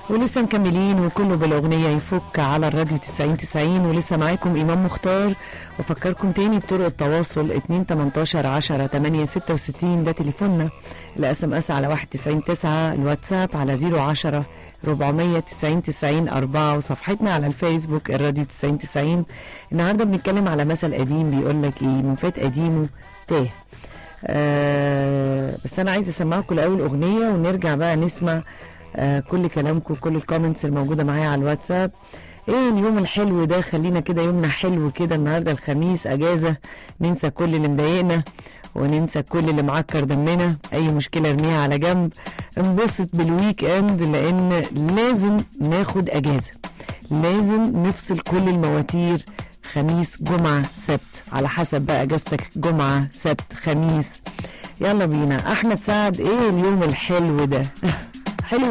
ولسه مكملين وكله بالاغنيه يفك على الراديو 90 90 ولسه معاكم امام مختار وافكركم تاني بطرق التواصل 2 18 10 8 66 ده تليفوننا الاس ام اس على 1 90 9 الواتساب على 010 490 90 4 وصفحتنا على الفيسبوك الراديو 90 90 النهارده بنتكلم على مثل قديم بيقول لك ايه من فات قديمه تاه آه بس انا عايزه اسمعكم الاول اغنيه ونرجع بقى نسمع آه كل كلامكم كل الكومنتس الموجوده معايا على الواتساب ايه اليوم الحلو ده خلينا كده يومنا حلو كده النهارده الخميس اجازه ننسى كل اللي مضايقنا وننسى كل اللي معكر دمنا اي مشكله ارميها على جنب انبسط بالويك اند لان لازم ناخد اجازه لازم نفصل كل المواتير خميس جمعة سبت على حسب بقى اجازتك جمعة سبت خميس يلا بينا احمد سعد ايه اليوم الحلو ده